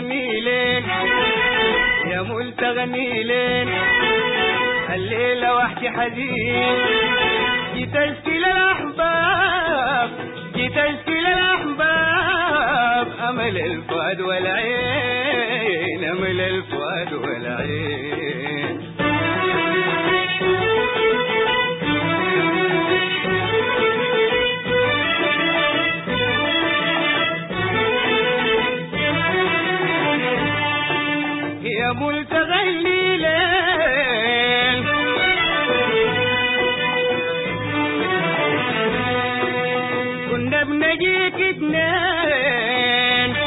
تغني لين يا مول تغني لين الليلة وحدي حزين جيت اشكي للأحباب جيت اشكي للأحباب أمل الفؤاد والعين أمل الفؤاد والعين يا ملتغلي ليل كنا بنجيك اتنين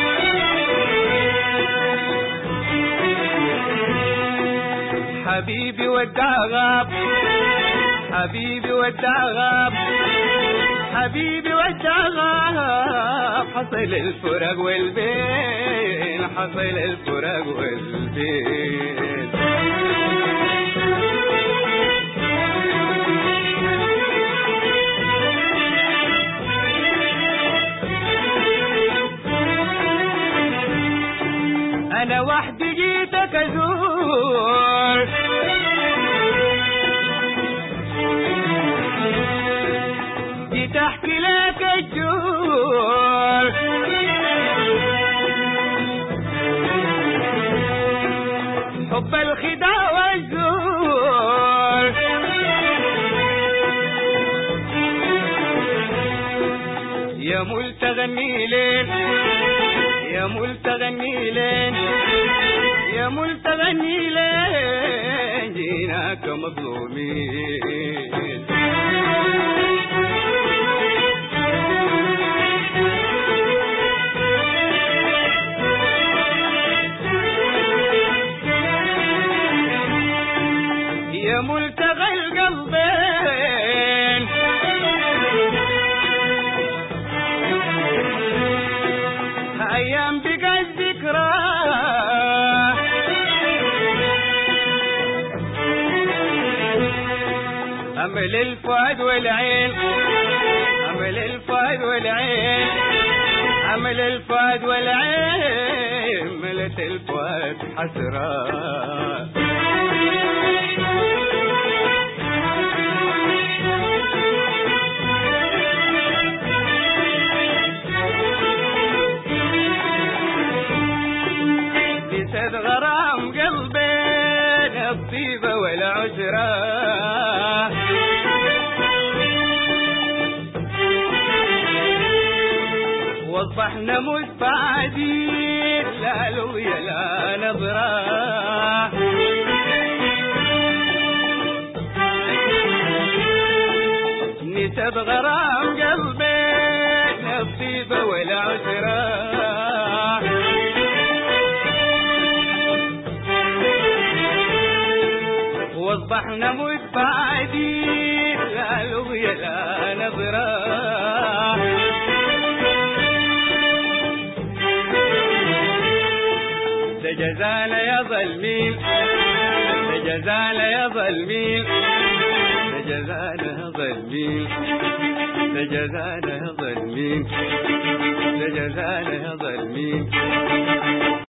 حبيبي ودع غاب حبيبي ودع غاب حبيبي ودع غاب حصل الفرق والبين حصل الفرق والبين انا وحدي جيتك ازور جيت احكي لك الجور حب الخداع والزور يا مول تغني لين يا مول تغني لين يا مول تغني لين جيناك مظلومين يا ملتغى القلبين أيام بقى الذكرى أمل الفؤاد والعين أمل الفؤاد والعين أمل الفؤاد والعين ملت الفؤاد حسرات نسد غرام قلبين الطيبة والعشرة واصبحنا مستعدين لا لويا لا نظرة نسد غرام قلبين الطيبة والعشرة واصبحنا متباعدين لا لغية لا نظرة ده جزانا يا ظلمين ده جزانا يا ظلمين ده جزانا يا ظلمين ده جزانا يا ظلمين ده جزانا يا ظلمين